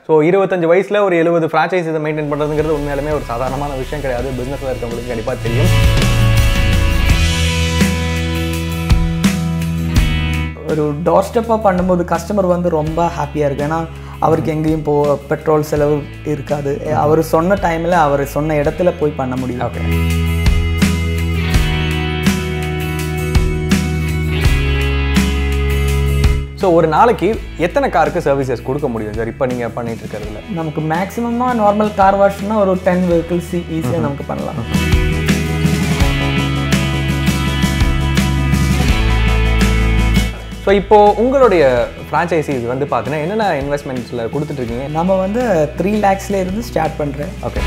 So இருபத்தஞ்சு வயசில் ஒரு எழுபது ஃப்ரான்ச்சைஸிஸை மெயின்டைன் பண்ணுறதுங்கிறது உண்மையாலுமே ஒரு சாதாரணமான விஷயம் கிடையாது பிஸ்னஸில் இருக்கவங்களுக்கு கண்டிப்பாக தெரியும் ஒரு டோர் ஸ்டெப்பாக பண்ணும்போது கஸ்டமர் வந்து ரொம்ப ஹாப்பியாக இருக்கு ஏன்னா அவருக்கு எங்கேயும் போ பெட்ரோல் செலவு இருக்காது அவர் சொன்ன டைமில் அவர் சொன்ன இடத்துல போய் பண்ண முடியும் ஓகே ஸோ ஒரு நாளைக்கு எத்தனை காருக்கு சர்வீசஸ் கொடுக்க முடியும் சார் இப்போ நீங்கள் பண்ணிட்டு இருக்கிறதுல நமக்கு மேக்ஸிமமாக நார்மல் கார் வாஷ்னா ஒரு டென் வெஹிக்கிள்ஸ் ஈஸியாக நமக்கு பண்ணலாம் ஸோ இப்போ உங்களுடைய ஃப்ரான்ச்சைசிஸ் வந்து பார்த்தீங்கன்னா என்னென்ன இன்வெஸ்ட்மெண்ட்ஸில் கொடுத்துட்ருக்கீங்க நம்ம வந்து த்ரீ லேக்ஸ்ல இருந்து ஸ்டார்ட் பண்ணுறேன் ஓகே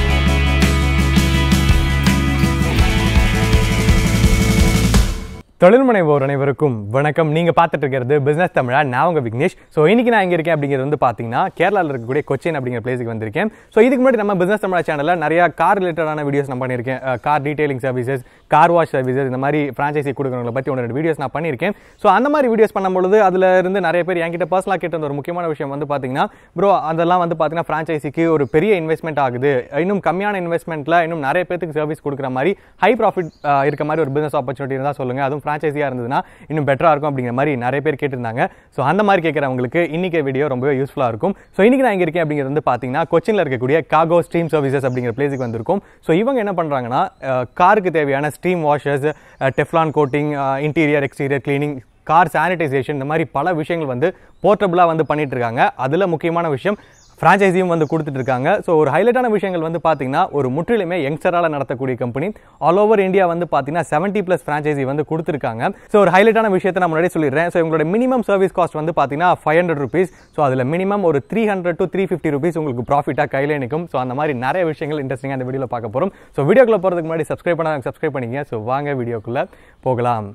தொழில் முனைவோர் அனைவருக்கும் வணக்கம் நீங்கள் பார்த்துட்டு இருக்கிறது பிஸ்னஸ் தமிழா நான் உங்கள் விக்னேஷ் ஸோ இன்னைக்கு நான் எங்கே இருக்கேன் அப்படிங்கிறது வந்து பார்த்தீங்கன்னா கேரளாவில் இருக்கக்கூடிய கொச்சின் அப்படிங்கிற பிளேஸுக்கு வந்திருக்கேன் ஸோ இதுக்கு முன்னாடி நம்ம பிஸ்னஸ் தமிழா சேனலில் நிறைய கார் ரிலேட்டடான வீடியோஸ் நான் பண்ணியிருக்கேன் car detailing services car wash services இந்த மாதிரி ஃப்ரான்ச்சைசி கொடுக்குறவங்களை பற்றி ஒன்று ரெண்டு வீடியோஸ் நான் பண்ணியிருக்கேன் ஸோ அந்த மாதிரி வீடியோஸ் பண்ணும்பொழுது அதில் இருந்து நிறைய பேர் என்கிட்ட பர்சனலாக கேட்ட ஒரு முக்கியமான விஷயம் வந்து பார்த்தீங்கன்னா ப்ரோ அதெல்லாம் வந்து பார்த்தீங்கன்னா ஃப்ரான்ச்சைசிக்கு ஒரு பெரிய இன்வெஸ்ட்மெண்ட் ஆகுது இன்னும் கம்மியான இன்வெஸ்ட்மெண்ட்டில் இன்னும் நிறைய பேருக்கு சர்வீஸ் கொடுக்குற மாதிரி ஹை ப்ராஃபிட் இருக்க மாதிரி ஒரு பிஸ்னஸ் ஆப்பர்ச்சுனிட்டி இருந்தால் சொல்லுங்கள் அதுவும் ஃப்ரான்ச்சைஸியாக இருந்ததுன்னா இன்னும் பெட்டராக இருக்கும் அப்படிங்கிற மாதிரி நிறைய பேர் கேட்டிருந்தாங்க ஸோ அந்த மாதிரி கேட்குறவங்களுக்கு இன்னைக்கு வீடியோ ரொம்பவே யூஸ்ஃபுல்லாக இருக்கும் ஸோ இன்னைக்கு நான் இங்கே இருக்கேன் அப்படிங்கிறது வந்து பார்த்தீங்கன்னா கொச்சினில் இருக்கக்கூடிய காகோ ஸ்ட்ரீம் சர்வீசஸ் அப்படிங்கிற பிளேஸுக்கு வந்திருக்கும் ஸோ இவங்க என்ன பண்ணுறாங்கன்னா காருக்கு தேவையான stream washers Teflon coating interior exterior cleaning car sanitization இந்த மாதிரி பல விஷயங்கள் வந்து போர்ட்டபுளாக வந்து பண்ணிட்டு இருக்காங்க அதில் முக்கியமான விஷயம் ஃப்ரான்ச்சைஸியும் வந்து கொடுத்துட்டு இருக்காங்க ஸோ ஒரு ஹைலைட்டான விஷயங்கள் வந்து பார்த்தீங்கன்னா ஒரு முற்றிலுமே யங்ஸ்டரால் நடத்தக்கூடிய கம்பெனி ஆல் ஓவர் இந்தியா வந்து பார்த்தீங்கன்னா செவன்ட்டி ப்ளஸ் ஃப்ரான்ச்சைசி வந்து கொடுத்துருக்காங்க ஸோ ஒரு ஹைலைட்டான விஷயத்தை நான் முன்னாடி சொல்லிடுறேன் ஸோ உங்களோட மினிமம் சர்வீஸ் காஸ்ட் வந்து பார்த்தீங்கன்னா ஃபைவ் ஹண்ட்ரட் ருபீஸ் ஸோ அதில் மினிமம் ஒரு three hundred to three fifty rupees உங்களுக்கு ப்ராஃபிட்டாக கையில் நிற்கும் ஸோ அந்த மாதிரி நிறைய விஷயங்கள் இன்ட்ரெஸ்டிங்காக இந்த வீடியோவில் பார்க்க போகிறோம் ஸோ வீடியோக்குள்ளே போகிறதுக்கு முன்னாடி சப்ஸ்கிரைப் பண்ண சப்ஸ்கிரைப் பண்ணிங்க ஸோ வாங்க வீடியோக்குள்ளே போகலாம்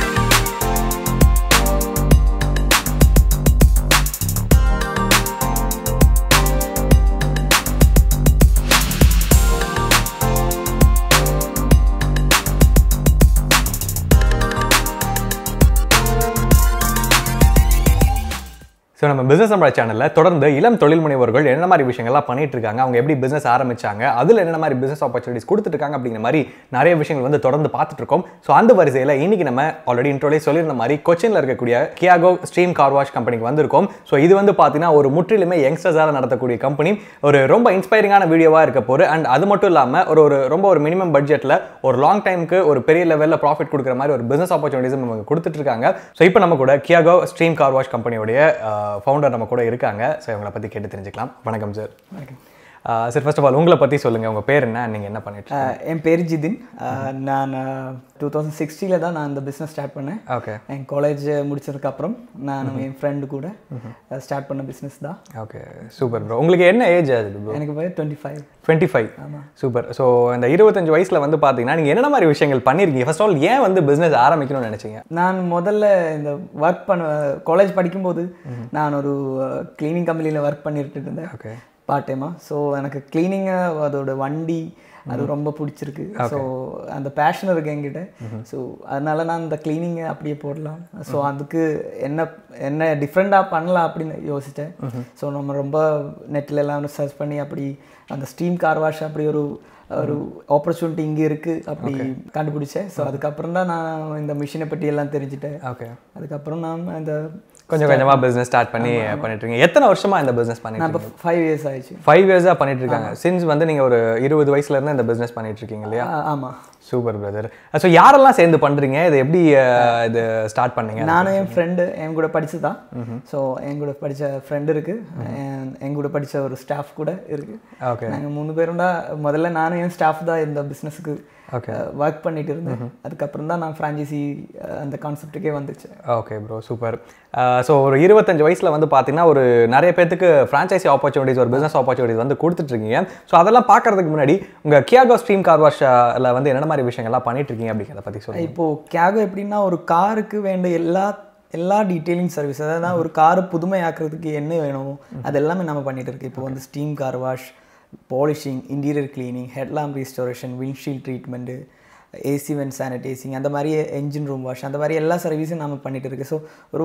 ஸோ நம்ம பிஸ்னஸ் நம்மளோட சேனலில் தொடர்ந்து இளம் தொழில் முனைவர்கள் என்ன மாதிரி விஷயங்கள்லாம் பண்ணிட்டு இருக்காங்க அவங்க எப்படி பிஸ்னஸ் ஆரம்பிச்சாங்க அதில் என்ன மாதிரி பிஸ்னஸ் ஆப்பர்ச்சுனிட்டிஸ் கொடுத்துருக்காங்க அப்படிங்கிற மாதிரி நிறைய விஷயங்கள் வந்து தொடர்ந்து பார்த்துட்டு இருக்கோம் ஸோ அந்த வரிசையில் இன்னைக்கு நம்ம ஆல்ரெடி இன்ட்ரோலே சொல்லியிருந்த மாதிரி கொச்சினில் இருக்கக்கூடிய கியாகோ ஸ்ட்ரீம் கார் வாஷ் கம்பெனிக்கு வந்திருக்கோம் ஸோ இது வந்து பார்த்தீங்கன்னா ஒரு முற்றிலுமே யங்ஸ்டர்ஸால் நடத்தக்கூடிய கம்பெனி ஒரு ரொம்ப இன்ஸ்பைரிங்கான வீடியோவாக இருக்க போகுது அண்ட் அது மட்டும் இல்லாமல் ஒரு ஒரு ரொம்ப ஒரு மினிமம் பட்ஜெட்டில் ஒரு லாங் டைமுக்கு ஒரு பெரிய லெவலில் ப்ராஃபிட் கொடுக்குற மாதிரி ஒரு பிஸ்னஸ் ஆப்பர்ச்சுனிட்டிஸும் நமக்கு கொடுத்துட்டு இருக்காங்க ஸோ இப்போ நம்ம கூட கியாகோ ஸ்ட்ரீம் கார் வாஷ் கம்பெனியோடைய ஃபவுண்டர் நம்ம கூட இருக்காங்க ஸோ இவங்களை பற்றி கேட்டு தெரிஞ்சுக்கலாம் வணக்கம் sir sir first of all உங்களை பற்றி சொல்லுங்கள் உங்கள் பேர் என்ன நீங்கள் என்ன பண்ணிட்டு அஹ் என் பேர் ஜிதின் அஹ் நான் டூ தௌசண்ட் சிக்ஸ்டியில் தான் நான் இந்த பிஸ்னஸ் ஸ்டார்ட் பண்ணேன் ஓகே என் காலேஜ் முடிச்சதுக்கு அப்புறம் நான் என் ஃப்ரெண்டு கூட ஸ்டார்ட் பண்ண பிஸ்னஸ் தான் ஓகே சூப்பர் ப்ரோ உங்களுக்கு என்ன ஏஜ் ஆகுது ப்ரோ எனக்கு போய் twenty five twenty five super so இந்த இருபத்தஞ்சு வயசில் வந்து பார்த்தீங்கன்னா நீங்கள் என்ன மாதிரி விஷயங்கள் பண்ணியிருக்கீங்க ஃபர்ஸ்ட் ஆல் ஏன் வந்து பிஸ்னஸ் ஆரம்பிக்கணும்னு நினச்சிங்க நான் முதல்ல இந்த ஒர்க் பண்ண காலேஜ் படிக்கும்போது நான் ஒரு க்ளீனிங் கம்பெனியில் ஒர்க் பண்ணிட்டு இருந்தேன் ஓகே பார்ட் டைமாக ஸோ எனக்கு க்ளீனிங்கு அதோட வண்டி அது ரொம்ப பிடிச்சிருக்கு ஸோ அந்த பேஷன் இருக்கு என்கிட்ட ஸோ அதனால நான் இந்த க்ளீனிங்கை அப்படியே போடலாம் ஸோ அதுக்கு என்ன என்ன டிஃப்ரெண்ட்டாக பண்ணலாம் அப்படின்னு யோசித்தேன் ஸோ நம்ம ரொம்ப நெட்டில் எல்லாம் சர்ச் பண்ணி அப்படி அந்த ஸ்டீம் கார் வாஷ் அப்படி ஒரு ஒரு ஆப்பர்ச்சுனிட்டி இங்கே இருக்குது அப்படி கண்டுபிடிச்சேன் ஸோ அதுக்கப்புறம் தான் நான் இந்த மிஷினை பற்றி எல்லாம் தெரிஞ்சுட்டேன் ஓகே அதுக்கப்புறம் நான் இந்த கொஞ்சம் கொஞ்சமாக பிஸ்னஸ் ஸ்டார்ட் பண்ணி பண்ணிட்டு இருக்கீங்க எத்தனை வருஷமா இந்த பிஸ்னஸ் பண்ணிட்டு நான் இப்போ ஃபைவ் இயர்ஸ் ஆயிடுச்சு ஃபைவ் இயர்ஸாக பண்ணிட்டு இருக்காங்க சின்ஸ் வந்து நீங்கள் ஒரு இருபது வயசுல இருந்து இந்த பிஸ்னஸ் பண்ணிட்டு இருக்கீங்க இல்லையா ஆ- ஆமா சூப்பர் பிரதர் ஸோ யாரெல்லாம் சேர்ந்து பண்றீங்க இது எப்படி அஹ், இது ஸ்டார்ட் பண்ணீங்க நானும் என் ஃப்ரெண்டு என் கூட படிச்சு தான் ஸோ என் கூட படித்த ஃப்ரெண்டு இருக்கு and என் கூட படித்த ஒரு ஸ்டாஃப் கூட இருக்கு ஓகே நாங்கள் மூணு பேரும் தான் முதல்ல நானும் என் ஸ்டாஃப் தான் இந்த பிஸ்னஸுக்கு Okay. ஒர்க் பண்ணிட்டு இருந்தேன் அதுக்கப்புறம் தான் நான் ஃப்ரான்ச்சைசி அந்த கான்செப்ட்டுக்கே வந்துச்சு ஓகே ப்ரோ சூப்பர் ஸோ ஒரு இருபத்தஞ்சு வயசில் வந்து பார்த்தீங்கன்னா ஒரு நிறைய பேத்துக்கு ஃப்ரான்ச்சைசி ஆப்பர்ச்சுனிட்டிஸ் ஒரு பிஸ்னஸ் ஆப்பர்ச்சுனிட்டிஸ் வந்து கொடுத்துட்ருக்கீங்க ஸோ அதெல்லாம் பார்க்கறதுக்கு முன்னாடி உங்கள் கியாகோ ஸ்ட்ரீம் கார் வாஷில் வந்து என்ன மாதிரி விஷயங்கள்லாம் பண்ணிட்டு இருக்கீங்க அப்படிங்கிறத பற்றி சொல்லுங்கள் இப்போ கேகோ எப்படின்னா ஒரு காருக்கு வேண்டிய எல்லா எல்லா டீட்டெயிலிங் சர்வீஸ் அதாவது ஒரு காரை புதுமையாக்குறதுக்கு என்ன வேணுமோ அது எல்லாமே நம்ம பண்ணிட்டு இருக்கு இப்போ வந்து steam car wash polishing interior cleaning headlamp restoration windshield treatment AC vent sanitizing அந்த மாதிரி என்ஜின் ரூம் வாஷ் அந்த மாதிரி எல்லா சர்வீஸும் நம்ம பண்ணிட்டு இருக்கு ஸோ ஒரு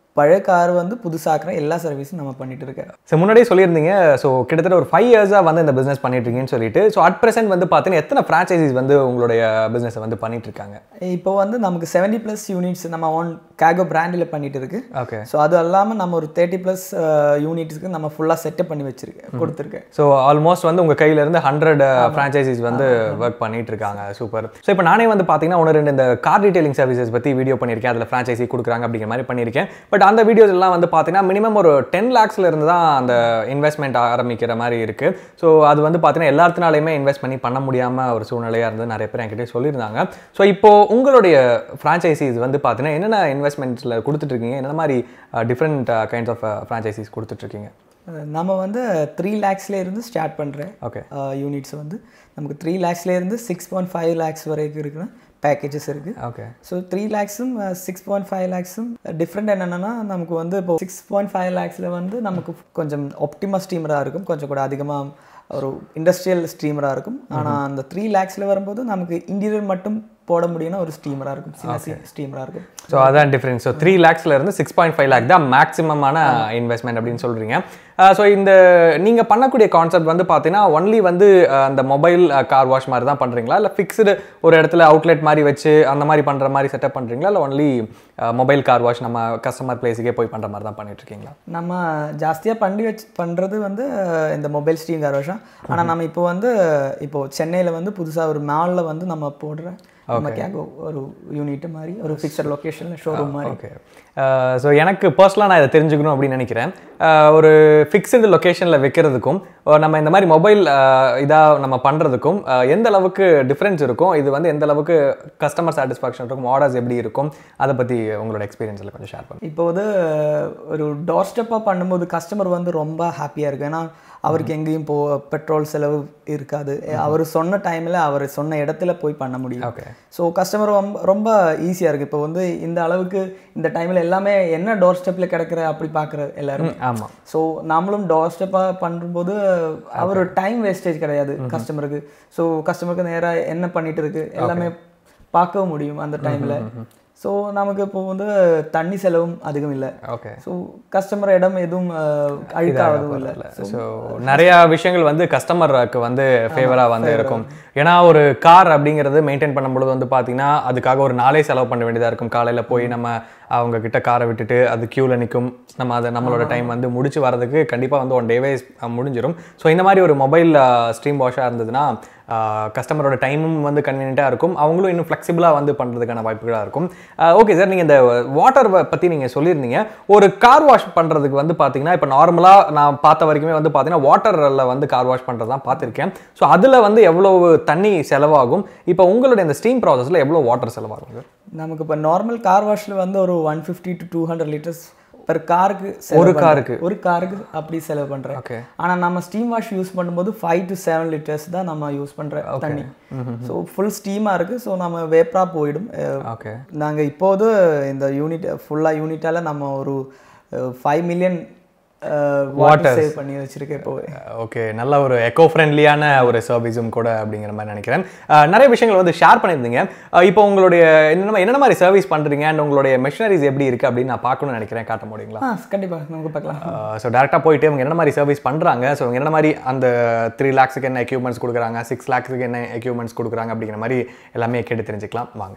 பழைய கார் வந்து புதுசாக்குற எல்லா சர்வீஸும் நம்ம பண்ணிட்டு இருக்கேன் ஸோ முன்னாடியே சொல்லியிருந்தீங்க ஸோ கிட்டத்தட்ட ஒரு ஃபைவ் இயர்ஸாக வந்து இந்த பிஸ்னஸ் பண்ணிட்டு இருக்கீங்கன்னு சொல்லிட்டு ஸோ அட் ப்ரெசென்ட் வந்து பார்த்தீங்கன்னா எத்தனை ஃப்ரான்ச்சைசிஸ் வந்து உங்களுடைய பிஸ்னஸை வந்து பண்ணிட்டு இருக்காங்க இப்போ வந்து நமக்கு செவன்டி ப்ளஸ் யூனிட்ஸ் நம்ம ஓன் கேகோ பிராண்டில் பண்ணிட்டு இருக்கு ஓகே ஸோ அது இல்லாமல் நம்ம ஒரு தேர்ட்டி ப்ளஸ் யூனிட்ஸ்க்கு நம்ம ஃபுல்லாக செட்டப் பண்ணி வச்சிருக்கேன் கொடுத்துருக்கேன் ஸோ ஆல்மோஸ்ட் வந்து உங்கள் கையில இருந்து ஹண்ட்ரட் ஃப்ரான்ச்சைசிஸ் வந்து ஒர்க் பண்ணிட்டு இருக்காங்க சூப்பர் ஸோ இப்போ நானே வந்து பார்த்தீங்கன்னா ஒன்று ரெண்டு இந்த கார் டீடைலிங் சர்வீசஸ் பற்றி வீடியோ பண்ணியிருக்கேன் அதில் ஃப்ரான்ச்சைசி கொடுக்குறாங்க அப்படிங்கிற மாதிரி பண்ணியிருக்கேன் பட் அந்த வீடியோஸ் எல்லாம் வந்து பார்த்தீங்கன்னா மினிமம் ஒரு டென் லேக்ஸ்ல இருந்து தான் அந்த இன்வெஸ்ட்மெண்ட் ஆரம்பிக்கிற மாதிரி இருக்கு ஸோ அது வந்து பார்த்தீங்கன்னா எல்லாத்தினாலையுமே இன்வெஸ்ட் பண்ணி பண்ண முடியாமல் ஒரு சூழ்நிலையாக இருந்தது நிறைய பேர் என்கிட்ட சொல்லியிருந்தாங்க ஸோ இப்போ உங்களுடைய ஃப்ரான்ச்சைசிஸ் வந்து பார்த்தீங்கன்னா என்னென்ன இன்வெஸ்ட்மெண்ட்ஸில் கொடுத்துட்ருக்கீங்க என்ன மாதிரி டிஃப்ரெண்ட் கைண்ட்ஸ் ஆஃப் ஃப்ரான்ச்சைசிஸ் கொடுத்துட்ருக்கீங்க அஹ் நம்ம வந்து த்ரீ லேக்ஸ்ல இருந்து ஸ்டார்ட் பண்ணுறேன் ஓகே யூனிட்ஸ் வந்து நமக்கு த்ரீ லேக்ஸ்ல இருந்து சிக்ஸ் பாயிண்ட் ஃபைவ் லேக்ஸ் வரைக்கும் இருக்குன்னா பேக்கேஜஸ் இருக்குது ஓகே ஸோ த்ரீ லேக்ஸும் சிக்ஸ் பாயிண்ட் ஃபைவ் லேக்ஸும் டிஃப்ரெண்ட் என்னென்னா நமக்கு வந்து இப்போ சிக்ஸ் பாயிண்ட் ஃபைவ் லேக்ஸில் வந்து நமக்கு கொஞ்சம் ஒப்டிமா ஸ்டீமராக இருக்கும் கொஞ்சம் கூட அதிகமாக ஒரு இண்டஸ்ட்ரியல் ஸ்டீமராக இருக்கும் ஆனால் அந்த த்ரீ லேக்ஸில் வரும்போது நமக்கு இன்டீரியர் மட்டும் போட முடியும்னா ஒரு ஸ்டீமராக இருக்கும் சின்ன ஸ்டீமராக இருக்கும் ஸோ அதான் டிஃப்ரென்ஸ் ஸோ த்ரீ லேக்ஸ்ல இருந்து சிக்ஸ் பாயிண்ட் ஃபைவ் லேக் தான் மேக்ஸிமமான இன்வெஸ்ட்மெண்ட் அப்படின்னு சொல்றீங்க ஸோ இந்த நீங்க பண்ணக்கூடிய கான்செப்ட் வந்து பார்த்தீங்கன்னா ஒன்லி வந்து அஹ், அந்த மொபைல் கார் வாஷ் மாதிரி தான் பண்றீங்களா இல்லை ஃபிக்ஸ்டு ஒரு இடத்துல அவுட்லெட் மாதிரி வச்சு அந்த மாதிரி பண்ற மாதிரி செட்டப் பண்றீங்களா இல்லை ஒன்லி மொபைல் கார் வாஷ் நம்ம கஸ்டமர் பிளேஸுக்கே போய் பண்ற மாதிரி தான் பண்ணிட்டு இருக்கீங்களா நம்ம ஜாஸ்தியாக பண்ணி வச்சு பண்ணுறது வந்து அஹ், இந்த மொபைல் ஸ்டீம் கார்வாஷம் ஆனால் நம்ம இப்போ வந்து இப்போ சென்னையில் வந்து புதுசாக ஒரு மாலில் வந்து நம்ம போடுற நம்ம கேக் ஒரு யூனிட் மாதிரி ஒரு ஃபிக்ஸட் லொக்கேஷனில் ஷோரூம் மாதிரி ஓகே ஸோ எனக்கு பர்சனலாக நான் இதை தெரிஞ்சுக்கணும் அப்படின்னு நினைக்கிறேன் அஹ், ஒரு ஃபிக்ஸ்டு லொக்கேஷனில் வைக்கிறதுக்கும் அஹ், நம்ம இந்த மாதிரி மொபைல் இதாக நம்ம பண்ணுறதுக்கும் எந்த அளவுக்கு டிஃப்ரென்ஸ் இருக்கும் இது வந்து எந்த அளவுக்கு கஸ்டமர் சாட்டிஸ்ஃபேக்ஷன் இருக்கும் ஆர்டர்ஸ் எப்படி இருக்கும் அதை பற்றி உங்களோட எக்ஸ்பீரியன்ஸில் கொஞ்சம் ஷேர் பண்ணுங்க இப்போ வந்து ஒரு டோர் ஸ்டெப்பாக பண்ணும்போது கஸ்டமர் வந்து ரொம்ப ஹாப்பியாக இருக்கும் ஏன்னா அவருக்கு எங்கேயும் போ பெட்ரோல் செலவு இருக்காது அவர் சொன்ன டைமில் அவர் சொன்ன இடத்துல போய் பண்ண முடியும் ஓகே ஸோ கஸ்டமர் ரொம்ப ரொம்ப ஈஸியாக இருக்குது இப்போ வந்து இந்த அளவுக்கு இந்த டைமில் எல்லாமே என்ன டோர் ஸ்டெப்பில் கிடைக்கிற அப்படி பார்க்குற எல்லாரும் ஆமாம் ஸோ நாமளும் டோர் ஸ்டெப்பாக பண்ணும்போது அவர் டைம் வேஸ்டேஜ் கிடையாது கஸ்டமருக்கு ஸோ கஸ்டமருக்கு நேராக என்ன பண்ணிட்டு இருக்கு எல்லாமே பார்க்கவும் முடியும் அந்த டைமில் ஸோ நமக்கு இப்போ வந்து தண்ணி செலவும் அதிகம் இல்லை ஓகே ஸோ கஸ்டமர் இடம் எதுவும் அஹ், அழுக்காவதும் இல்லை ஸோ நிறைய விஷயங்கள் வந்து கஸ்டமருக்கு வந்து ஃபேவராக வந்து இருக்கும் ஏன்னா ஒரு கார் அப்படிங்கிறது மெயின்டைன் பண்ணும்பொழுது வந்து பார்த்தீங்கன்னா அதுக்காக ஒரு நாளே செலவு பண்ண வேண்டியதாக இருக்கும் காலையில் போய் நம்ம அவங்க கிட்ட காரை விட்டுட்டு அது க்யூவில் நிற்கும் நம்ம அதை நம்மளோட டைம் வந்து முடிச்சு வரதுக்கு கண்டிப்பாக வந்து ஒன் டேவே முடிஞ்சிடும் ஸோ இந்த மாதிரி ஒரு மொபைல் ஸ்ட்ரீம் வாஷாக இருந்ததுன்னா கஸ்டமரோட டைமும் வந்து கன்வீனியண்ட்டாக இருக்கும் அவங்களும் இன்னும் ஃப்ளெக்சிபிளாக வந்து பண்ணுறதுக்கான வாய்ப்புகளாக இருக்கும் ஓகே சார் நீங்கள் இந்த வாட்டர் பற்றி நீங்கள் சொல்லியிருந்தீங்க ஒரு கார் வாஷ் பண்ணுறதுக்கு வந்து பார்த்தீங்கன்னா இப்போ நார்மலாக நான் பார்த்த வரைக்குமே வந்து பார்த்தீங்கன்னா வாட்டரில் வந்து கார் வாஷ் பண்ணுறது தான் பார்த்துருக்கேன் ஸோ அதில் வந்து எவ்வளவு தண்ணி செலவாகும் இப்போ உங்களுடைய இந்த ஸ்டீம் ப்ராசஸில் எவ்வளோ வாட்டர் செலவாகும் சார் நமக்கு இப்போ நார்மல் கார் வாஷில் வந்து ஒரு one fifty to two hundred litres per காருக்கு ஒரு காருக்கு? ஒரு காருக்கு அப்படி செலவு பண்ணுறேன் ஓகே ஆனால் நம்ம ஸ்டீம் வாஷ் யூஸ் பண்ணும்போது ஃபைவ் டு செவன் லிட்டர்ஸ் தான் நம்ம யூஸ் பண்ணுற தண்ணி ஸோ ஃபுல் ஸ்டீமாக இருக்குது ஸோ நம்ம வேப்பராக போயிடும் ஓகே நாங்கள் இப்போது இந்த யூனிட் ஃபுல்லாக யூனிட்டால் நம்ம ஒரு ஃபைவ் மில்லியன் வாட்டர் சேவ் பண்ணி வச்சிருக்கேன் இப்போ ஓகே நல்ல ஒரு எக்கோ ஃப்ரெண்ட்லியான ஒரு சர்வீஸும் கூட அப்படிங்கிற மாதிரி நினைக்கிறேன் அஹ், நிறைய விஷயங்கள் வந்து ஷேர் பண்ணியிருந்தீங்க அஹ், இப்போ உங்களுடைய என்னென்ன என்னென்ன மாதிரி சர்வீஸ் பண்ணுறீங்க அண்ட் உங்களுடைய மெஷினரிஸ் எப்படி இருக்குது அப்படின்னு நான் பார்க்கணும்னு நினைக்கிறேன் காட்ட முடியுங்களா ஆ கண்டிப்பாக நமக்கு பார்க்கலாம் ஸோ டேரெக்டாக போயிட்டு அவங்க என்ன மாதிரி சர்வீஸ் பண்ணுறாங்க ஸோ அவங்க என்ன மாதிரி அந்த த்ரீ லேக்ஸுக்கு என்ன எக்யூப்மெண்ட்ஸ் கொடுக்குறாங்க சிக்ஸ் லேக்ஸுக்கு என்ன எக்யூப்மெண்ட்ஸ் கொடுக்குறாங்க அப்படிங்கிற மாதிரி எல்லாமே கேட்டு தெரிஞ்சுக்கலாம் வாங்க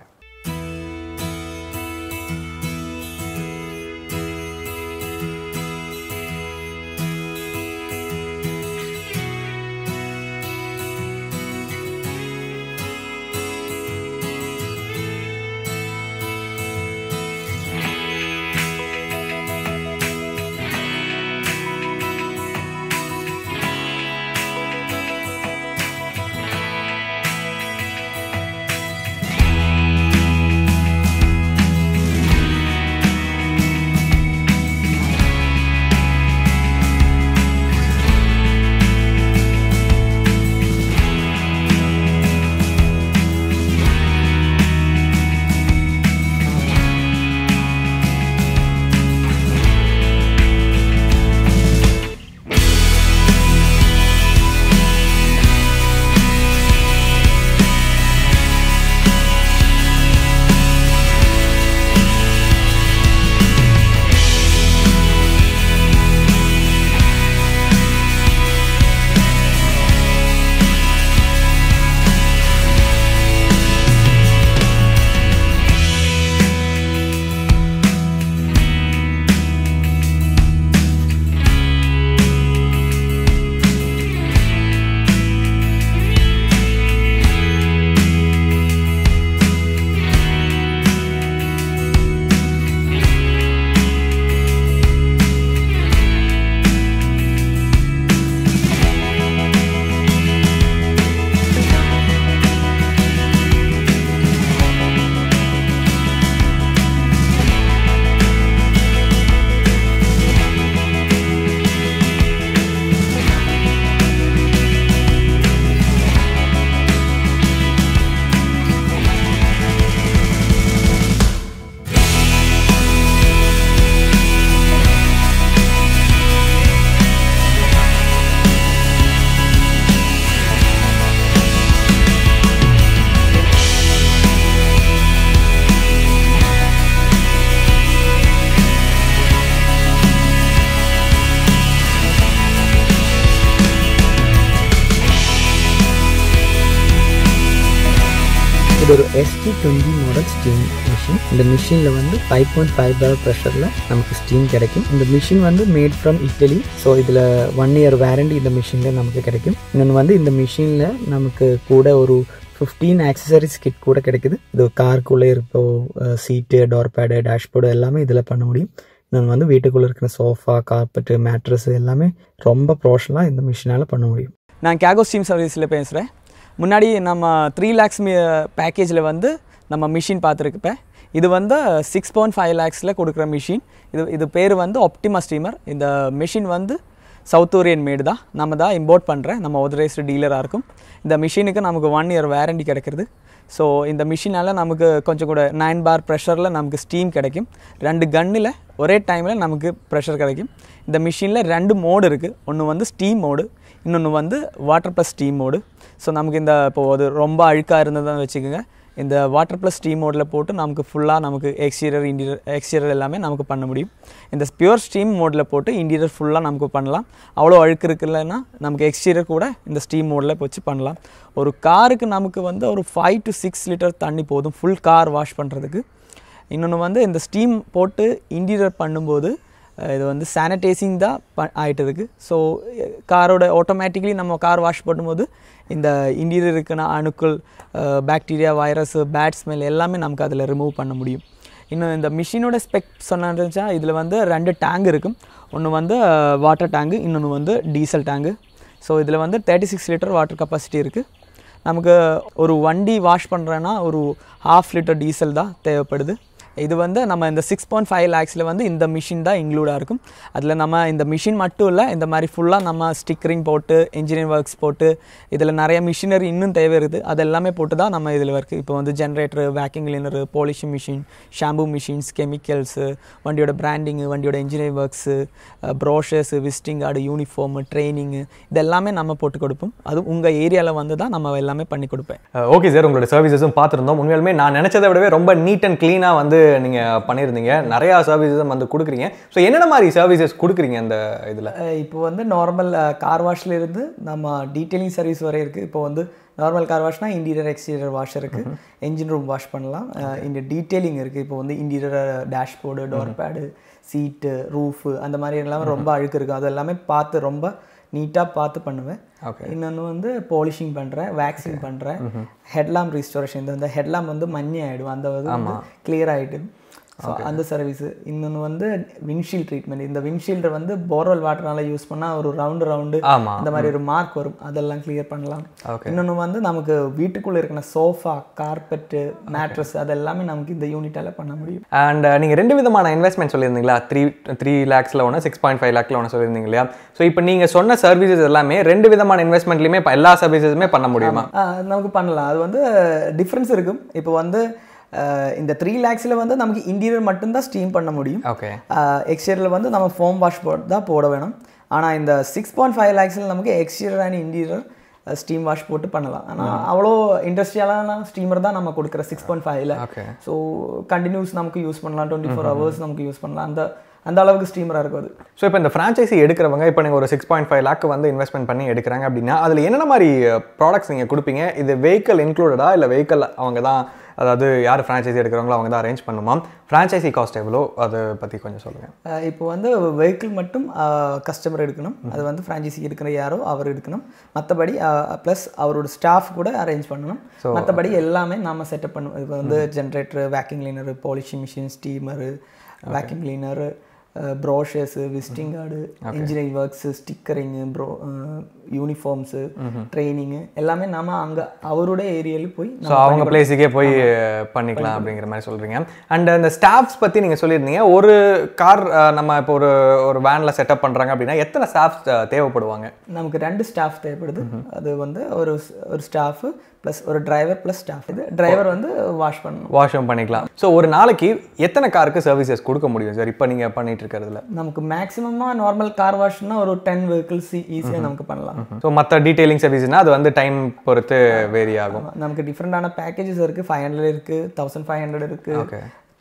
ST twenty model steam machine இந்த மிஷினில் வந்து ஃபைவ் பாயிண்ட் ஃபைவ் பார் ப்ரெஷரில் நமக்கு ஸ்டீம் கிடைக்கும் இந்த மிஷின் வந்து மேட் ஃப்ரம் இட்டலி ஸோ இதில் ஒன் இயர் வேரண்டி இந்த மிஷினில் நமக்கு கிடைக்கும் இன்னொன்று வந்து இந்த மிஷினில் நமக்கு கூட ஒரு ஃபிஃப்டீன் ஆக்சசரிஸ் கிட் கூட கிடைக்குது இது காருக்குள்ளே இருப்போ சீட்டு டோர் பேடு டேஷ்போர்டு எல்லாமே இதில் பண்ண முடியும் இன்னொன்று வந்து வீட்டுக்குள்ளே இருக்கிற சோஃபா கார்பெட்டு மேட்ரஸ் எல்லாமே ரொம்ப ப்ரொஃபஷனலாக இந்த மிஷினால் பண்ண முடியும் நான் கேகோ ஸ்டீம் சர்வீஸில் பேசுகிறேன் முன்னாடி நம்ம த்ரீ லேக்ஸ் பேக்கேஜில் வந்து நம்ம மிஷின் பார்த்துருக்குப்பேன் இது வந்து சிக்ஸ் பாயிண்ட் ஃபைவ் லேக்ஸில் கொடுக்குற மிஷின் இது இது பேர் வந்து ஒப்டிமா ஸ்டீமர் இந்த மிஷின் வந்து சவுத் கொரியன் மேடு தான் நம்ம தான் இம்போர்ட் பண்ணுறேன் நம்ம ஒதரைஸ்டு டீலராக இருக்கும் இந்த மிஷினுக்கு நமக்கு ஒன் இயர் வேரண்டி கிடைக்கிறது ஸோ இந்த மிஷினால் நமக்கு கொஞ்சம் கூட நைன் பார் ப்ரெஷரில் நமக்கு ஸ்டீம் கிடைக்கும் ரெண்டு கன்னில் ஒரே டைமில் நமக்கு ப்ரெஷர் கிடைக்கும் இந்த மிஷினில் ரெண்டு மோடு இருக்குது ஒன்று வந்து ஸ்டீம் மோடு இன்னொன்று வந்து water plus steam mode so நமக்கு இந்த இப்போ அது ரொம்ப அழுக்காக இருந்ததுன்னு வச்சுக்கோங்க இந்த வாட்டர் ப்ளஸ் ஸ்டீம் மோடில் போட்டு நமக்கு ஃபுல்லாக நமக்கு எக்ஸ்டீரியர் இன்டீரியர் எக்ஸ்டீரியர் எல்லாமே நமக்கு பண்ண முடியும் இந்த பியூர் ஸ்டீம் மோடில் போட்டு இன்டீரியர் ஃபுல்லாக நமக்கு பண்ணலாம் அவ்வளோ அழுக்கு இருக்குல்லன்னா நமக்கு எக்ஸ்டீரியர் கூட இந்த ஸ்டீம் மோடில் வச்சு பண்ணலாம் ஒரு காருக்கு நமக்கு வந்து ஒரு ஃபைவ் டு சிக்ஸ் லிட்டர் தண்ணி போதும் ஃபுல் கார் வாஷ் பண்ணுறதுக்கு இன்னொன்று வந்து இந்த ஸ்டீம் போட்டு இன்டீரியர் பண்ணும்போது அஹ் இது வந்து சானிடைசிங் தான் ப ஆகிட்டு இருக்கு ஸோ காரோட ஆட்டோமேட்டிக்லி நம்ம கார் வாஷ் பண்ணும்போது இந்த இன்டீரியர் இருக்குன்னா அணுக்கள் பாக்டீரியா வைரஸ் பேட் ஸ்மெல் எல்லாமே நமக்கு அதில் ரிமூவ் பண்ண முடியும் இன்னும் இந்த மிஷினோட ஸ்பெக் சொன்னா இதில் வந்து ரெண்டு டேங்க் இருக்கும் ஒன்று வந்து வாட்டர் டேங்கு இன்னொன்று வந்து டீசல் டேங்கு ஸோ இதில் வந்து thirty six litre water capacity இருக்குது நமக்கு ஒரு வண்டி வாஷ் பண்ணுறேன்னா ஒரு ஹாஃப் லிட்டர் டீசல் தான் தேவைப்படுது இது வந்து நம்ம இந்த சிக்ஸ் பாயிண்ட் ஃபைவ் லேக்ஸில் வந்து இந்த மிஷின் தான் இன்க்ளூடாக இருக்கும் அதில் நம்ம இந்த மிஷின் மட்டும் இல்லை இந்த மாதிரி ஃபுல்லாக நம்ம ஸ்டிக்கரிங் போட்டு இன்ஜினியரிங் ஒர்க்ஸ் போட்டு இதில் நிறைய மிஷினரி இன்னும் தேவை இருக்குது அது எல்லாமே போட்டு தான் நம்ம இதில் இருக்குது இப்போ வந்து generator vacuum cleaner polishing machine shampoo machines chemicals வண்டியோட பிராண்டிங்கு வண்டியோட engineering works brochures visiting card uniform training இதெல்லாமே நம்ம போட்டு கொடுப்போம் அது உங்கள் ஏரியாவில் வந்து தான் நம்ம எல்லாமே பண்ணி கொடுப்பேன் ஓகே சார் உங்களோட சர்வீசஸும் பார்த்துருந்தோம் உண்மையாலுமே நான் நினச்சதை விடவே ரொம்ப நீட் அண்ட் க்ளீனாக வந்து நீங்கள் பண்ணியிருந்தீங்க நிறையா சர்வீசஸும் வந்து கொடுக்குறீங்க ஸோ என்னென்ன மாதிரி சர்வீசஸ் கொடுக்குறீங்க அந்த இதில் அஹ் இப்போ வந்து நார்மல் கார் வாஷ்ல இருந்து நம்ம டீட்டெயிலிங் சர்வீஸ் வரை இருக்குது இப்போ வந்து நார்மல் கார் வாஷ்னா இன்டீரியர் எக்ஸ்டீரியர் வாஷ் இருக்குது என்ஜின் ரூம் வாஷ் பண்ணலாம் அஹ் இந்த டீட்டெயிலிங் இருக்குது இப்போ வந்து interior dashboard door pad seat roof அந்த மாதிரி எல்லாம் ரொம்ப அழுக்கு இருக்கும் அது எல்லாமே பார்த்து ரொம்ப நீட்டாக பார்த்து பண்ணுவேன் Okay. இன்னொன்று வந்து பாலிஷிங் பண்ணுறேன் வேக்சிங் பண்ணுறேன் ஹெட்லாம் ரீஸ்டோரேஷன் இந்த ஹெட்லாம் வந்து மண்ணி ஆகிடும் அந்த இது வந்து கிளியர் ஆகிடும் ஸோ அந்த சர்வீஸ் இன்னொன்று வந்து விண்ட்ஷீல்ட் ட்ரீட்மெண்ட் இந்த விண்ட்ஷீல்டை வந்து போர்வெல் வாட்டர்னால யூஸ் பண்ணால் ஒரு ரவுண்டு ரவுண்டு ஆமா. அந்த மாதிரி ஒரு மார்க் வரும் அதெல்லாம் கிளியர் பண்ணலாம் Okay. இன்னொன்று வந்து நமக்கு வீட்டுக்குள்ளே இருக்கிற சோஃபா கார்பெட்டு மேட்ரஸ் அதெல்லாமே நமக்கு இந்த யூனிட்டால பண்ண முடியும் அண்ட் நீங்கள் ரெண்டு விதமான இன்வெஸ்ட்மெண்ட் சொல்லியிருந்தீங்களா த்ரீ த்ரீ லேக்ஸில் ஒன்று சிக்ஸ் பாயிண்ட் ஃபைவ் லேக்கில் ஒன்று சொல்லியிருந்தீங்க இல்லையா ஸோ இப்போ நீங்கள் சொன்ன சர்வீசஸ் எல்லாமே ரெண்டு விதமான இன்வெஸ்ட்மெண்ட்லையுமே இப்போ எல்லா சர்வீசஸுமே பண்ண முடியுமா ஆ, நமக்கு பண்ணலாம் அது வந்து டிஃப்ரென்ஸ் இருக்கும் இப்போ வந்து அஹ், இந்த த்ரீ லேக்ஸில் வந்து நமக்கு இன்டீரியர் மட்டும்தான் ஸ்டீம் பண்ண முடியும் ஓகே எக்ஸ்டீரியரில் வந்து நம்ம ஃபோம் வாஷ் போட்டு தான் போட வேணும் ஆனால் இந்த சிக்ஸ் பாயிண்ட் ஃபைவ் லேக்ஸில் நமக்கு exterior and interior steam wash போட்டு பண்ணலாம் ஆனால் அவ்வளோ இண்டஸ்ட்ரியலான ஸ்டீமர் தான் நம்ம கொடுக்குற சிக்ஸ் பாயிண்ட் ஃபைவ்ல Okay. ஸோ கண்டினியூஸ் நமக்கு யூஸ் பண்ணலாம் டுவெண்ட்டி ஃபோர் ஹவர்ஸ் நமக்கு யூஸ் பண்ணலாம் அந்த அந்த அளவுக்கு ஸ்டீமராக இருக்கும் அது ஸோ இப்போ இந்த ஃப்ரான்ச்சைசி எடுக்கிறவங்க இப்போ நீங்கள் ஒரு சிக்ஸ் பாயிண்ட் ஃபைவ் லேக் வந்து இன்வெஸ்ட்மெண்ட் பண்ணி எடுக்கிறாங்க அப்படின்னா அதில் என்னென்ன மாதிரி ப்ராடக்ட்ஸ் நீங்கள் கொடுப்பீங்க இது வெஹிக்கல் இன்க்ளூடடா இல்லை வெஹிக்கல் அவங்க தான் அதாவது யார் ஃப்ரான்ச்சைசி எடுக்கிறவங்களோ அவங்க தான் அரேஞ்ச் பண்ணுமா ஃப்ரான்ச்சைசி காஸ்ட் எவ்வளோ அதை பற்றி கொஞ்சம் சொல்லுங்கள் அஹ் இப்போ வந்து வெஹிக்கிள் மட்டும் கஸ்டமர் எடுக்கணும் அது வந்து ஃப்ரான்ச்சைசி எடுக்கிற யாரோ அவர் எடுக்கணும் மற்றபடி ப்ளஸ் அவரோட ஸ்டாஃப் கூட அரேஞ்ச் பண்ணணும் மற்றபடி எல்லாமே நாம செட்டப் பண்ணுவோம் இப்போ வந்து generator vacuum cleaner polishing machine steamer vacuum cleaner brochures visiting card engineering works stickering bro uniforms training எல்லாமே நாம அங்கே அவருடைய ஏரியாவில் போய் ஸோ அவங்க பிளேஸுக்கே போய் பண்ணிக்கலாம் அப்படிங்கிற மாதிரி சொல்கிறீங்க அண்ட் அந்த ஸ்டாஃப்ஸ் பற்றி நீங்கள் சொல்லியிருந்தீங்க ஒரு கார் நம்ம இப்போ ஒரு ஒரு வேனில் செட்டப் பண்ணுறாங்க அப்படின்னா எத்தனை ஸ்டாஃப்ஸ் தேவைப்படுவாங்க நமக்கு ரெண்டு ஸ்டாஃப் தேவைப்படுது அது வந்து ஒரு ஒரு ஸ்டாஃப் ப்ளஸ் ஒரு டிரைவர் ப்ளஸ் ஸ்டாஃப் இது டிரைவர் வந்து வாஷ் பண்ணணும் வாஷும் பண்ணிக்கலாம் ஸோ ஒரு நாளைக்கு எத்தனை காருக்கு சர்வீசஸ் கொடுக்க முடியும் சார் இப்போ நீங்கள் பண்ணிட்டு இருக்கிறதுல நமக்கு மேக்ஸிமமாக நார்மல் கார் வாஷ்னா ஒரு டென் வெஹிக்கிள்ஸ் ஈஸியாக நமக்கு பண்ணலாம் ஸோ மற்ற டீடைலிங் சர்வீஸ்னா அது வந்து டைம் பொறுத்து வேரி ஆகும் நமக்கு டிஃப்ரெண்டான பேக்கேஜஸ் இருக்குது ஃபைவ் ஹண்ட்ரட் இருக்குது தௌசண்ட் ஃபைவ் ஹண்ட்ரட் இருக்குது Okay.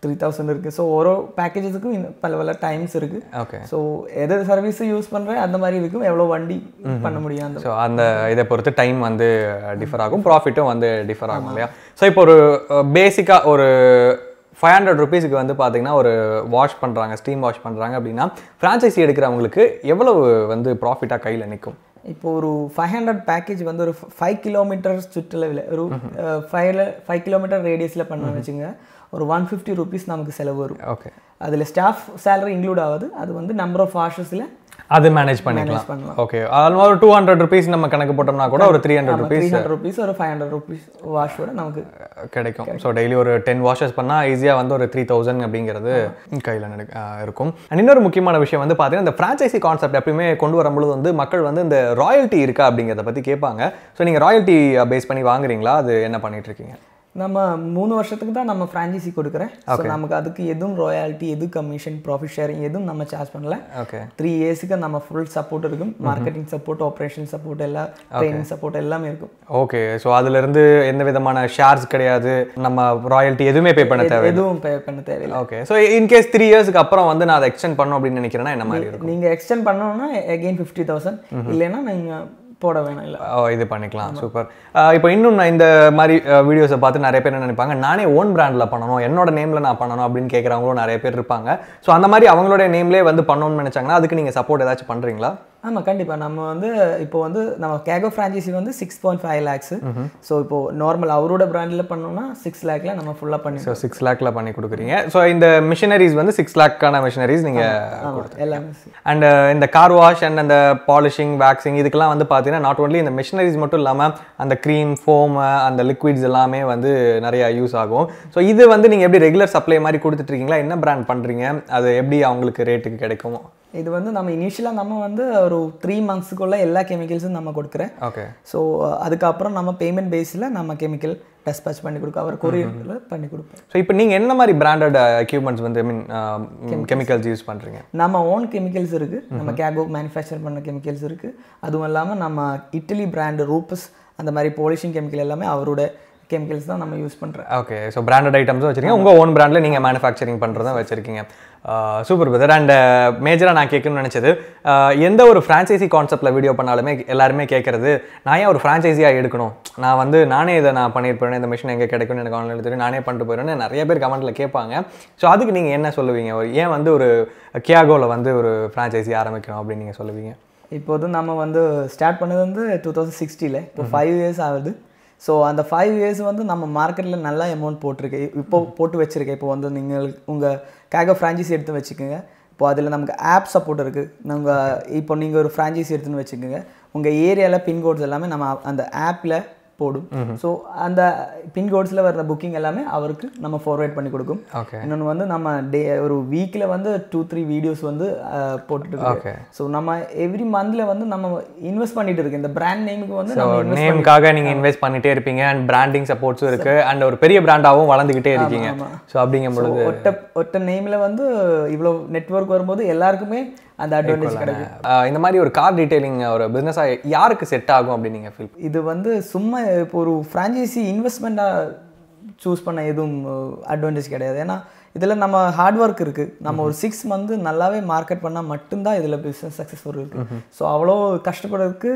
த்ரீ தௌசண்ட் இருக்குது ஸோ ஒரு பேக்கேஜஸுக்கும் பல பல டைம்ஸ் இருக்குது ஓகே ஸோ எது சர்வீஸ் யூஸ் பண்ணுறேன் அந்த மாதிரி இருக்கும் எவ்வளோ வண்டி பண்ண முடியும் அந்த ஸோ அந்த இதை பொறுத்து டைம் வந்து டிஃபர் ஆகும் ப்ராஃபிட்டும் வந்து டிஃபர் ஆகும் இல்லையா ஸோ இப்போ ஒரு பேசிக்காக ஒரு ஃபைவ் ஹண்ட்ரட் ருபீஸுக்கு வந்து பார்த்தீங்கன்னா ஒரு வாஷ் பண்ணுறாங்க ஸ்டீம் வாஷ் பண்ணுறாங்க அப்படின்னா ஃப்ரான்ச்சைசி எடுக்கிறவங்களுக்கு எவ்வளவு வந்து ப்ராஃபிட்டாக கையில் நிற்கும் இப்போ ஒரு ஃபைவ் ஹண்ட்ரட் பேக்கேஜ் வந்து ஒரு ஃபைவ் கிலோமீட்டர் சுற்றளவில் ஒரு ஃபைவ்ல ஃபைவ் கிலோமீட்டர் ரேடியஸில் பண்ண வச்சுங்க ஒரு ஒன் ஃபிஃப்டி ருபீஸ் நமக்கு செலவு வரும் ஓகே அதில் ஸ்டாஃப் சேலரி இன்க்ளூட் ஆகுது அது வந்து நம்பர் ஆஃப் வாஷஸில் அது மேனேஜ் பண்ணிக்கலாம் பண்ணலாம். ஓகே ஆல்மோஸ்ட் ஒரு டூ ஹண்ட்ரட் ருபீஸ் நம்ம கணக்கு போட்டோம்னா கூட ஒரு three hundred three rupees hundred rupees ஒரு ஃபைவ் ஹண்ட்ரட் ருபீஸ் வாஷோட நமக்கு கிடைக்கும் ஸோ டெய்லி ஒரு டென் வாஷஸ் பண்ணால் ஈஸியாக வந்து ஒரு த்ரீ தௌசண்ட் அப்படிங்கிறது கையில் இருக்கும் அண்ட் இன்னொரு முக்கியமான விஷயம் வந்து பார்த்தீங்கன்னா இந்த ஃப்ரான்ச்சைசி கான்செப்ட் எப்பயுமே கொண்டு வரும்பொழுது வந்து மக்கள் வந்து இந்த ராயல்ட்டி இருக்கா அப்படிங்கிறத பற்றி கேட்பாங்க ஸோ நீங்கள் ராயல்ட்டி பேஸ் பண்ணி வாங்குறீங்களா அது என்ன பண்ணிட்டு இருக்கீங்க நம்ம மூணு வருஷத்துக்கு தான் நம்ம ஃப்ரான்ச்சைசி கொடுக்குறேன் ஸோ நமக்கு அதுக்கு எதுவும் ராயல்ட்டி எது கமிஷன் ப்ராஃபிட் ஷேரிங் எதுவும் நம்ம சார்ஜ் பண்ணல ஓகே த்ரீ இயர்ஸுக்கு நம்ம ஃபுல் சப்போர்ட் இருக்கும் மார்க்கெட்டிங் சப்போர்ட் ஆப்ரேஷன் சப்போர்ட் எல்லாம் ட்ரைனிங் சப்போர்ட் எல்லாமே இருக்கும் ஓகே ஸோ அதுலேருந்து எந்த விதமான ஷேர்ஸ் கிடையாது நம்ம ராயல்ட்டி எதுவுமே பே பண்ண தேவை எதுவும் பே பண்ண தேவையில்லை ஓகே ஸோ இன்கேஸ் த்ரீ இயர்ஸ்க்கு அப்புறம் வந்து நான் அதை எக்ஸ்டெண்ட் பண்ணணும் அப்படின்னு நினைக்கிறேன்னா என்ன மாதிரி இருக்கும் நீங்க எக்ஸ்டெண்ட் பண்ணணும்னா அகைன் ஃபிஃப்டி தௌசண்ட் இல்லைன்னா நீங்க போட வேணாம் இல்லை ஓ இது பண்ணிக்கலாம் சூப்பர் இப்போ இன்னும் நான் இந்த மாதிரி வீடியோஸை பார்த்து நிறைய பேர் என்ன நினைப்பாங்க நானே ஓன் பிராண்டில் பண்ணணும் என்னோட நேமில் நான் பண்ணணும் அப்படின்னு கேட்குறவங்களும் நிறைய பேர் இருப்பாங்க ஸோ அந்த மாதிரி அவங்களோட நேம்லேயே வந்து பண்ணணும்னு நினச்சாங்கன்னா அதுக்கு நீங்கள் சப்போர்ட் ஏதாச்சும் பண்ணுறீங்களா ஆமாம் கண்டிப்பாக நம்ம வந்து இப்போ வந்து நம்ம கேகோ ஃப்ரான்ச்சைசி வந்து six point five lakhs so இப்போ நார்மல் அவரோட பிராண்டில் பண்ணோம்னா சிக்ஸ் லேக்ல நம்ம ஃபுல்லாக பண்ணி ஸோ சிக்ஸ் லேக்கில் பண்ணி கொடுக்குறீங்க ஸோ இந்த மிஷினரிஸ் வந்து சிக்ஸ் லேக்கான மிஷினரிஸ் நீங்கள் ஆமாம் எல்லாமே அண்ட் இந்த கார் வாஷ் அண்ட் அந்த பாலிஷிங் வேக்சிங் இதுக்கெல்லாம் வந்து பார்த்தீங்கன்னா நாட் ஒன்லி இந்த மிஷினரிஸ் மட்டும் இல்லாமல் அந்த க்ரீம் ஃபோம் அந்த லிக்விட்ஸ் எல்லாமே வந்து நிறைய யூஸ் ஆகும் ஸோ இது வந்து நீங்கள் எப்படி ரெகுலர் சப்ளை மாதிரி கொடுத்துட்டு இருக்கீங்களா என்ன பிராண்ட் பண்ணுறீங்க அது எப்படி அவங்களுக்கு ரேட்டுக்கு கிடைக்கும் இது வந்து நம்ம இனிஷியலாக நம்ம வந்து ஒரு த்ரீ மந்த்ஸுக்குள்ள எல்லா கெமிக்கல்ஸும் நம்ம கொடுக்குறேன் ஓகே ஸோ அதுக்கப்புறம் நம்ம பேமெண்ட் பேஸில் நம்ம கெமிக்கல் டெஸ்பேச் பண்ணி கொடுக்க அவர் கொரியரில் பண்ணி கொடுப்போம் ஸோ இப்போ நீங்கள் என்ன மாதிரி பிராண்டட் எக்யூப்மெண்ட்ஸ் வந்து ஐ மீன் கெமிக்கல்ஸ் யூஸ் பண்ணுறீங்க நம்ம ஓன் கெமிக்கல்ஸ் இருக்குது நம்ம கேகோ மேனுஃபேக்சர் பண்ண கெமிக்கல்ஸ் இருக்குது அதுவும் இல்லாமல் நம்ம இட்டலி பிராண்டு ரூப்பஸ் அந்த மாதிரி பாலிஷிங் கெமிக்கல் எல்லாமே அவரோட கெமிக்கல்ஸ் தான் நம்ம யூஸ் பண்ணுறோம் ஓகே ஸோ பிராண்டட் ஐட்டம்ஸும் வச்சிருக்கீங்க உங்கள் ஓன் பிராண்டில் நீங்கள் மேனுஃபேக்சரிங் பண்ணுறதும் வச்சிருக்கீங்க சூப்பர் பிரதர் அண்ட் மேஜராக நான் கேட்கணும்னு நினச்சது எந்த ஒரு ஃப்ரான்ச்சைசி கான்செப்ட்டில் வீடியோ பண்ணாலுமே எல்லாருமே கேட்குறது நான் ஏன் ஒரு ஃப்ரான்ச்சைஸியாக எடுக்கணும் நான் வந்து நானே இதை நான் பண்ணியிருப்பேன் இந்த மிஷின் எங்கே கிடைக்கும்னு எனக்கு ஆன்லைனில் தெரியும் நானே பண்ணிட்டு போயிடுவேன்னு நிறைய பேர் கமெண்ட்டில் கேட்பாங்க ஸோ அதுக்கு நீங்கள் என்ன சொல்லுவீங்க ஒரு ஏன் வந்து ஒரு கியாகோவில் வந்து ஒரு ஃப்ரான்ச்சைஸி ஆரம்பிக்கணும் அப்படின்னு நீங்கள் சொல்லுவீங்க இப்போது நம்ம வந்து ஸ்டார்ட் பண்ணது வந்து டூ தௌசண்ட் சிக்ஸ்டியில் இப்போ ஃபைவ் இயர்ஸ் ஆகுது ஸோ அந்த ஃபைவ் இயர்ஸ் வந்து நம்ம மார்க்கெட்டில் நல்லா அமௌண்ட் போட்டிருக்கு இப்போ போட்டு வச்சுருக்கேன் இப்போ வந்து நீங்கள் உங்கள் கேக ஃப்ரான்ச்சைசி எடுத்து வச்சுக்கோங்க இப்போ அதில் நமக்கு ஆப் சப்போர்ட் இருக்குது நாங்கள் இப்போ நீங்கள் ஒரு ஃப்ரான்ச்சைசி எடுத்துன்னு வச்சுக்கோங்க உங்கள் ஏரியாவில் பின்கோட்ஸ் எல்லாமே நம்ம அந்த ஆப்பில் போடும் ஸோ அந்த பின்கோட்ஸில் வர்ற புக்கிங் எல்லாமே அவருக்கு நம்ம ஃபார்வேர்ட் பண்ணி கொடுக்கும் ஓகே இன்னொன்று வந்து நம்ம டே ஒரு வீக்கில் வந்து டூ த்ரீ வீடியோஸ் வந்து அஹ், போட்டுட்டு Okay. இருக்கு ஸோ நம்ம எவ்ரி மந்த்ல வந்து நம்ம இன்வெஸ்ட் பண்ணிட்டு இருக்கு இந்த பிராண்ட் நேமுக்கு வந்து ஸோ நம்ம invest நேமுக்காக நீங்கள் இன்வெஸ்ட் பண்ணிட்டே இருப்பீங்க அண்ட் பிராண்டிங் சப்போர்ட்ஸும் இருக்கு அண்ட் ஒரு பெரிய பிராண்டாகவும் வளர்ந்துக்கிட்டே இருக்கீங்க ஸோ அப்படிங்கும் பொழுது ஒட்ட ஒட்ட நேம்ல வந்து இவ்வளோ நெட்வொர்க் வரும்போது எல்லாருமே அந்த அட்வான்டேஜ் கிடைக்கும் ஆஹ் இந்த மாதிரி ஒரு கார் டீடைலிங் ஒரு பிஸ்னஸாக யாருக்கு செட் ஆகும் அப்படின்னு நீங்கள் ஃபீல் இது வந்து சும்மா இப்போ ஒரு ஃப்ரான்ச்சைசி இன்வெஸ்ட்மெண்ட்டாக சூஸ் பண்ண எதுவும் அட்வான்டேஜ் கிடையாது ஏன்னா இதில் நம்ம ஹார்ட் ஒர்க் இருக்குது நம்ம ஒரு சிக்ஸ் மந்த் நல்லாவே மார்க்கெட் பண்ணால் மட்டும்தான் இதில் பிஸ்னஸ் சக்ஸஸ்ஃபுல் இருக்குது ஸோ அவ்வளோ கஷ்டப்படுறதுக்கு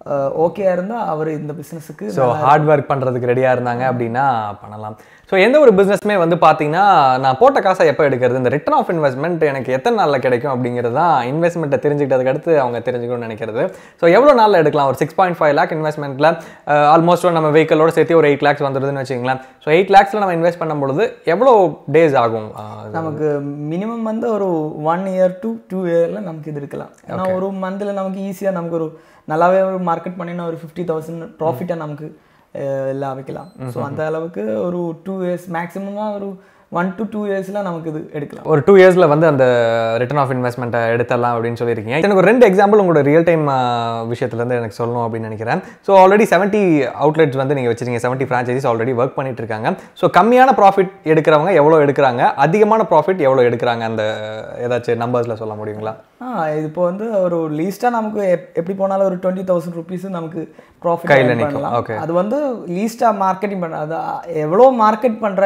ஓகேயா இருந்தால் அவர் இந்த பிஸ்னஸுக்கு ஸோ ஹார்ட் ஒர்க் பண்ணுறதுக்கு ரெடியாக இருந்தாங்க அப்படின்னா பண்ணலாம் ஸோ எந்த ஒரு பிஸ்னஸ்மே வந்து பார்த்தீங்கன்னா நான் போட்ட காசை எப்போ எடுக்கிறது இந்த ரிட்டர்ன் ஆஃப் இன்வெஸ்ட்மெண்ட் எனக்கு எத்தனை நாளில் கிடைக்கும் அப்படிங்கிறது தான் இன்வெஸ்ட்மெண்ட்டை தெரிஞ்சுக்கிட்டதுக்கு அடுத்து அவங்க தெரிஞ்சுக்கணும்னு நினைக்கிறது ஸோ எவ்வளோ நாளில் எடுக்கலாம் ஒரு சிக்ஸ் பாயிண்ட் ஃபைவ் லேக் இன்வெஸ்ட்மெண்ட்டில் ஆல்மோஸ்ட் நம்ம வெஹிக்கலோட சேர்த்து ஒரு எயிட் லேக்ஸ் வந்துடுதுன்னு வச்சுங்களேன் ஸோ எயிட் லேக்ஸில் நம்ம இன்வெஸ்ட் பண்ணும்பொழுது எவ்வளோ டேஸ் ஆகும் ஆஹ் நமக்கு மினிமம் வந்து ஒரு ஒன் இயர் டு டூ இயரில் நமக்கு இது இருக்கலாம் ஏன்னா ஒரு மந்தில் நமக்கு ஈஸியாக நமக்கு ஒரு நல்லாவே ஒரு மார்க்கெட் பண்ணினா ஒரு ஃபிஃப்டி தௌசண்ட் ப்ராஃபிட்டாக நமக்கு அஹ், எல்லாம் வைக்கலாம் ஸோ அந்த அளவுக்கு ஒரு டூ இயர்ஸ் மேக்ஸிமமாக ஒரு ஒன் டு டூ இயர்ஸில் நமக்கு இது எடுக்கலாம் ஒரு டூ இயர்ஸில் வந்து அந்த ரிட்டர்ன் ஆஃப் இன்வெஸ்ட்மெண்ட்டை எடுத்துடலாம் அப்படின்னு சொல்லியிருக்கீங்க எனக்கு ஒரு ரெண்டு எக்ஸாம்பிள் உங்களோட ரியல் டைம் விஷயத்துலேருந்து எனக்கு சொல்லணும் அப்படின்னு நினைக்கிறேன் ஸோ ஆல்ரெடி செவன்ட்டி அவுட்லெட்ஸ் வந்து நீங்கள் வச்சிருக்கீங்க செவன்ட்டி ஃப்ரான்ச்சைசிஸ் ஆல்ரெடி ஒர்க் பண்ணிட்டு இருக்காங்க ஸோ கம்மியான ப்ராஃபிட் எடுக்கிறவங்க எவ்வளோ எடுக்கிறாங்க அதிகமான ப்ராஃபிட் எவ்வளோ எடுக்கிறாங்க அந்த ஏதாச்சும் நம்பர்ஸில் சொல்ல முடியுங்களா ஆ இது இப்போ வந்து ஒரு லீஸ்ட்டாக நமக்கு எப்- எப்படி போனாலும் ஒரு டுவெண்ட்டி தௌசண்ட் ருபீஸ் நமக்கு ப்ராஃபிட் கையில கையில் நிக்கும். பண்ணலாம் Okay. அது வந்து லீஸ்ட்டாக மார்க்கெட்டிங் பண்ண அது எவ்வளோ மார்க்கெட் பண்ணுற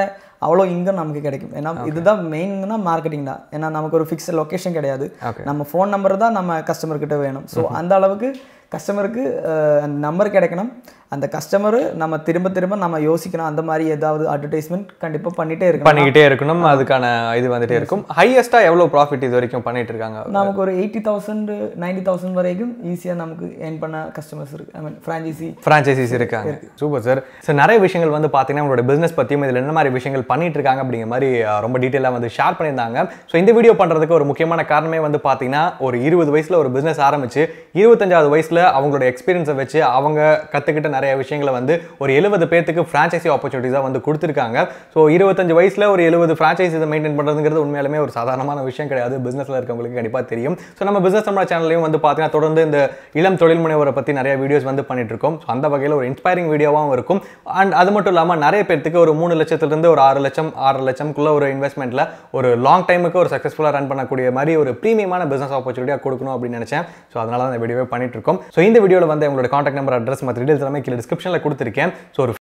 அவ்வளோ இன்கம் நமக்கு கிடைக்கும் ஏன்னா இதுதான் மெயின்னா மார்க்கெட்டிங் தான் ஏன்னா நமக்கு ஒரு ஃபிக்ஸ்ட் லொக்கேஷன் கிடையாது Okay. நம்ம ஃபோன் நம்பர் தான் நம்ம கஸ்டமர் கிட்ட வேணும் ஸோ அந்த அளவுக்கு கஸ்டமருக்கு அந்த நம்பர் கிடைக்கணும் அந்த கஸ்டமர் நம்ம திரும்ப திரும்ப நம்ம யோசிக்கணும் அந்த மாதிரி ஏதாவது அட்வர்டைஸ்மெண்ட் கண்டிப்பாக பண்ணிட்டே இருக்கணும் பண்ணிக்கிட்டே இருக்கணும் அதுக்கான இது வந்துட்டே இருக்கும் ஹையஸ்டா எவ்வளவு ப்ராஃபிட் இது வரைக்கும் பண்ணிட்டு இருக்காங்க நமக்கு ஒரு எயிட்டி தௌசண்ட் நைன்டி தௌசண்ட் வரைக்கும் ஈஸியாக நமக்கு ஏர்ன் பண்ண கஸ்டமர்ஸ் இருக்கு ஐ மீன் ஃப்ரான்ச்சைசி ஃப்ரான்ச்சைசிஸ் இருக்காங்க சூப்பர் சார் ஸோ நிறைய விஷயங்கள் வந்து பார்த்தீங்கன்னா உங்களோட பிஸ்னஸ் பற்றியும் இதில் என்ன மாதிரி விஷயங்கள் பண்ணிட்டு இருக்காங்க அப்படிங்கிற மாதிரி அஹ், ரொம்ப டீட்டெயிலாக வந்து ஷேர் பண்ணியிருந்தாங்க ஸோ இந்த வீடியோ பண்ணுறதுக்கு ஒரு முக்கியமான காரணமே வந்து பார்த்தீங்கன்னா ஒரு இருபது வயசில் ஒரு பிஸ்னஸ் ஆரம்பிச்சு இருபத்தஞ்சாவது வயசில் அவங்களோட எக்ஸ்பீரியன்ஸை வச்சு அவங்க கற்றுக்கிட்ட நிறைய விஷயங்களை வந்து ஒரு எழுபது பேர்த்துக்கு ஃப்ரான்ச்சைசி ஆப்பர்ச்சுனிட்டிஸாக வந்து கொடுத்துருக்காங்க ஸோ இருபத்தஞ்சு வயசில் ஒரு எழுபது ஃப்ரான்ச்சைஸை மெயின்டைன் பண்ணுறதுங்கிறது உண்மையாலுமே ஒரு சாதாரணமான விஷயம் கிடையாது பிஸ்னஸில் இருக்கவங்களுக்கு கண்டிப்பாக தெரியும் ஸோ நம்ம பிஸ்னஸ் நம்ம சேனல்லையும் வந்து பார்த்தீங்கன்னா தொடர்ந்து இந்த இளம் தொழில் முனைவரை பற்றி நிறைய வீடியோஸ் வந்து பண்ணிட்டு இருக்கோம் ஸோ அந்த வகையில் ஒரு இன்ஸ்பைரிங் வீடியோவாகவும் இருக்கும் அண்ட் அது மட்டும் இல்லாமல் நிறைய பேர்த்துக்கு ஒரு மூணு லட்சத்துலேருந்து ஒரு ஆறு லட்சம் ஆறு லட்சம்குள்ள ஒரு இன்வெஸ்ட்மெண்ட்டில் ஒரு லாங் டைமுக்கு ஒரு சக்ஸஸ்ஃபுல்லாக ரன் பண்ணக்கூடிய மாதிரி ஒரு ப்ரீமியமான பிஸ்னஸ் ஆப்பர்ச்சுனிட்டியாக கொடுக்கணும் அப்படின்னு நினச்சேன் ஸோ அதனால தான் இந்த வீடியோவே பண்ணிட்டு இருக்கோம் ஸோ இந்த வீடியோவில் வந்து உங்களோட காண்டாக்ட் நம்பர் அட்ரஸ் மற்ற டீடைல்ஸ் எல்லாமே கீழே டிஸ்கிரிப்ஷனில் கொடுத்துருக்கேன் ஸோ ஒரு